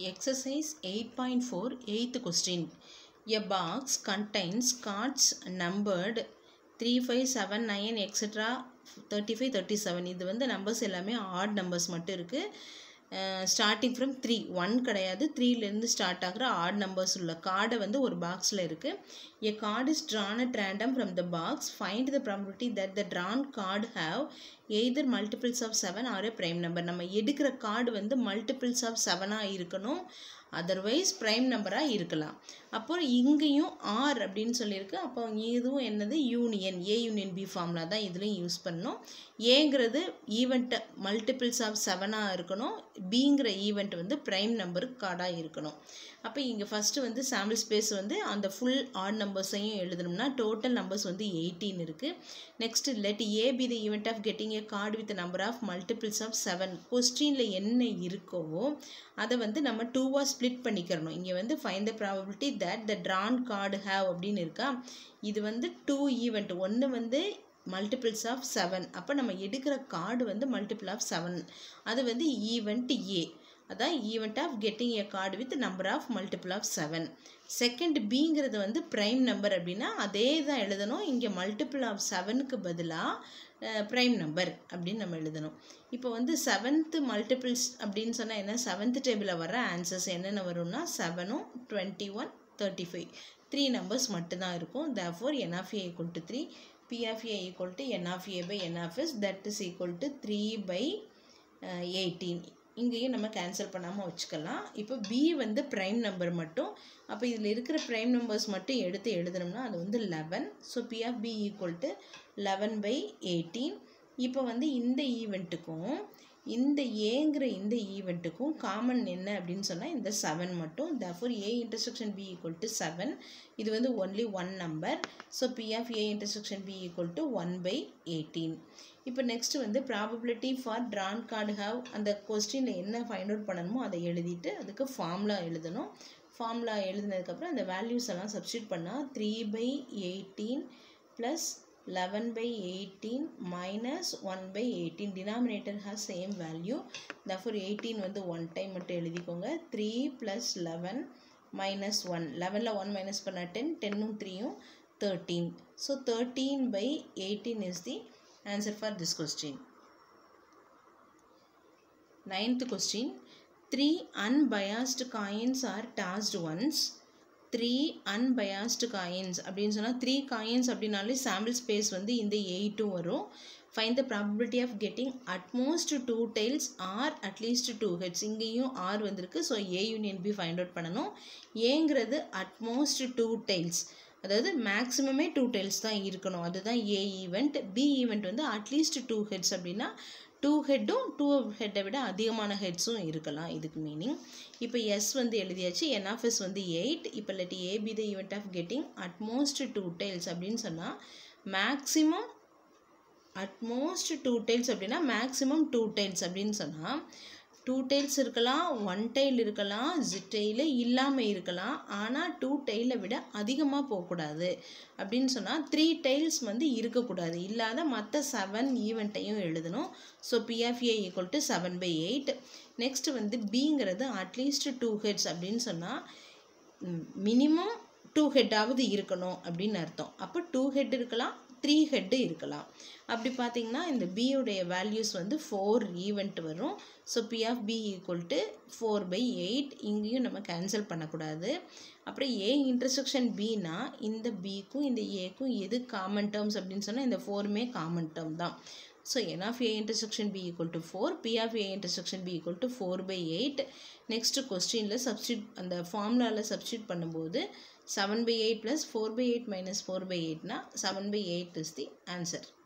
Exercise 8.4 8th question. A box contains cards numbered 3, 5, 7, 9, etc. 35, 37 இது வந்து numbers எல்லாமே odd numbers மட்டும் இருக்குது ஸ்டார்டிங் ஃப்ரம் த்ரீ ஒன் கிடையாது த்ரீலேருந்து ஸ்டார்ட் ஆகிற ஆட் நம்பர்ஸ் உள்ள கார்டை வந்து ஒரு பாக்ஸில் இருக்குது a card is drawn at random from the box find the probability that the drawn card have either multiples of seven or a prime number நம்ம எடுக்கிற கார்டு வந்து மல்டிபிள்ஸ் ஆஃப் செவனாக இருக்கணும் அதர்வைஸ் ப்ரைம் நம்பராக இருக்கலாம் அப்போ இங்கேயும் ஆர் அப்படின்னு சொல்லியிருக்கு அப்போ இதுவும் என்னது union A union B formula தான் இதுலேயும் யூஸ் பண்ணணும் ஏங்கிறது ஈவெண்ட்டு மல்டிபிள்ஸ் ஆஃப் செவனாக இருக்கணும் பிங்கிற ஈவெண்ட் வந்து ப்ரைம் நம்பருக்கு கார்டாக இருக்கணும் அப்போ இங்கே ஃபஸ்ட்டு வந்து சாம்பிள் ஸ்பேஸ் வந்து அந்த ஃபுல் ஆட் நம்பர்ஸையும் எழுதணும்னா டோட்டல் நம்பர்ஸ் வந்து எயிட்டீன் இருக்குது next let A B the event of getting a card with number of multiples of seven கொஸ்டினில் என்ன இருக்கோ அதை வந்து நம்ம டூவாக ஸ்ப்ளிட் பண்ணிக்கிறணும் இங்கே வந்து find the probability that the drawn card have அப்படின்னு இருக்கா இது வந்து டூ ஈவெண்ட் ஒன்று வந்து மல்டிபிள்ஸ் ஆஃப் செவன் அப்போ நம்ம எடுக்கிற கார்டு வந்து மல்டிபிள் ஆஃப் செவன் அது வந்து ஈவெண்ட் ஏ அதான் event of getting a card with number of multiple of seven second பிங்கிறது வந்து ப்ரைம் நம்பர் அப்படின்னா அதே தான் எழுதணும் இங்கே மல்டிபிள் ஆஃப் செவனுக்கு பதிலாக ப்ரைம் நம்பர் அப்படின்னு நம்ம எழுதணும் இப்போ வந்து செவன்த்து மல்டிபிள்ஸ் அப்படின்னு சொன்னால் என்ன செவன்த் டேபிளில் வர ஆன்சர்ஸ் என்னென்ன வரும்னா செவனும் twenty one thirty five three numbers மட்டும்தான் இருக்கும் therefore n of A equal to three P of A equal to n of A by n of S that is equal to three by eighteen இங்கேயும் நம்ம cancel பண்ணாமல் வச்சுக்கலாம் இப்போ B வந்து prime number மட்டும் அப்போ இதில் இருக்கிற ப்ரைம் நம்பர்ஸ் மட்டும் எடுத்து எழுதணும்னா அது வந்து eleven so P of B equal to eleven by eighteen இப்போ வந்து இந்த ஈவெண்ட்டுக்கும் இந்த ஏங்கிற இந்த ஈவெண்ட்டுக்கும் காமன் என்ன அப்படின்னு சொன்னால் இந்த செவன் மட்டும் therefore A intersection B equal to seven இது வந்து only one number so P of A intersection B equal to one by eighteen இப்போ நெக்ஸ்ட் வந்து probability for drawn card have அந்த கொஸ்டினில் என்ன ஃபைண்ட் அவுட் பண்ணணுமோ அதை எழுதிட்டு அதுக்கு ஃபார்முலா எழுதணும் ஃபார்முலா எழுதினதுக்கப்புறம் அந்த வேல்யூஸ் எல்லாம் சப்ஸ்டியூட் பண்ணால் three by eighteen plus eleven by eighteen minus one by eighteen denominator has same value therefore eighteen வந்து ஒன் டைம் மட்டும் எழுதிக்கோங்க three plus eleven minus one லெவனில் ஒன் மைனஸ் பண்ண டென் டென்னும் த்ரீயும் thirteen so thirteen by eighteen is the answer for this question. Ninth question. Three unbiased coins are tossed once. Three unbiased coins அப்படின்னு சொன்னால் three coins அப்படின்னாலே sample space வந்து இந்த எயிட்டும் வரும் fine the probability of getting at most two tails or at least two heads இங்கேயும் or வந்திருக்கு so A union B find out பண்ணணும் ஏங்கிறது அட்மோஸ்ட் டூ டைல்ஸ் அதாவது மேக்ஸிமமே டூ டைல்ஸ் தான் இருக்கணும் அதுதான் ஏ ஈவெண்ட் பி ஈவெண்ட் வந்து அட்லீஸ்ட் டூ ஹெட்ஸ் அப்படின்னா டூ ஹெட்டும் டூ ஹெட்டை விட அதிகமான ஹெட்ஸும் இருக்கலாம் இதுக்கு மீனிங் இப்போ எஸ் வந்து எழுதியாச்சு என் ஆஃப் எஸ் வந்து எயிட் இப்போ let A B the event of getting at most two tails அப்படின்னு சொன்னால் மேக்ஸிமம் அட்மோஸ்ட் டூ டைல்ஸ் அப்படின்னா மேக்ஸிமம் டூ டைல்ஸ் அப்படின்னு சொன்னால் டூ டைல்ஸ் இருக்கலாம் ஒன் டைல் இருக்கலாம் ஜிட்டையில் இல்லாமல் இருக்கலாம் ஆனால் டூ டைலை விட அதிகமாக போகக்கூடாது அப்படின்னு சொன்னால் த்ரீ டைல்ஸ் வந்து இருக்கக்கூடாது இல்லாத மற்ற செவன் ஈவெண்ட்டையும் எழுதணும் so P of A equal to seven by eight next வந்து பிங்கிறது அட்லீஸ்ட் டூ ஹெட்ஸ் அப்படின்னு சொன்னால் மினிமம் டூ ஹெட்டாவது இருக்கணும் அப்படின்னு அர்த்தம் அப்போ டூ ஹெட் இருக்கலாம் த்ரீ ஹெட்டு இருக்கலாம் அப்படி பார்த்தீங்கன்னா இந்த பியோடைய வேல்யூஸ் வந்து ஃபோர் ஈவெண்ட் வரும் so P of B equal to four by eight இங்கேயும் நம்ம கேன்சல் பண்ணக்கூடாது அப்புறம் ஏ இன்டர்செக்ஷன் பினா இந்த பிக்கும் இந்த ஏக்கும் எது காமன் டேர்ம்ஸ் அப்படின்னு சொன்னால் இந்த ஃபோருமே காமன் டேர்ம் தான் so n of A intersection B equal to four P of A intersection B equal to four by eight next கொஸ்டினில் சப்ஸ்டியூட் அந்த ஃபார்முலாவில் சப்ஸ்டியூட் பண்ணும்போது seven by eight plus four by eight minus four by எயிட்னா seven by eight is the answer